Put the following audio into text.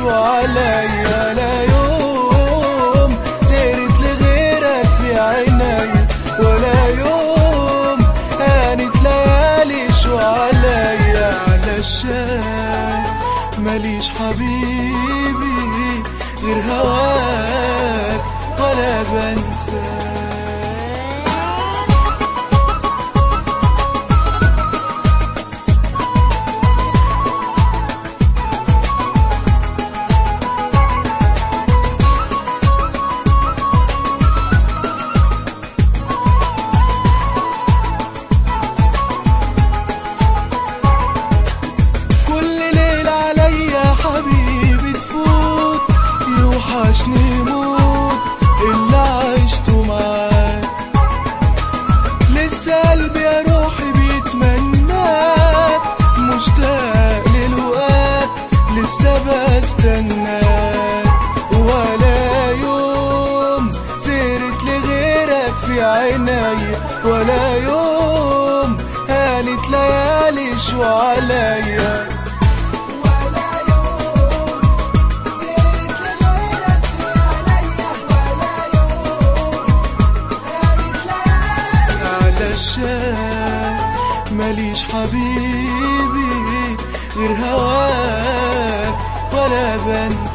عليا لا يوم سيرت لغيرك في عيني ولا يوم هانت ليالي شو عليا علشان ماليش حبيبي غير هواك ولا بنساك كل ليل عليا حبيبي تفوت يوحشني موت اللي عشته معاك لسه قلبي يا روحي بيتمناك مشتاق للوقات لسه بستناك ولا يوم سيرت لغيرك في عيني ولا يوم هانت ليالي شو عليا ولا يوم سيرت لغيرك في عيني ولا يوم هانت ليالي علشان ماليش حبيبي غير هواك ولا بنسى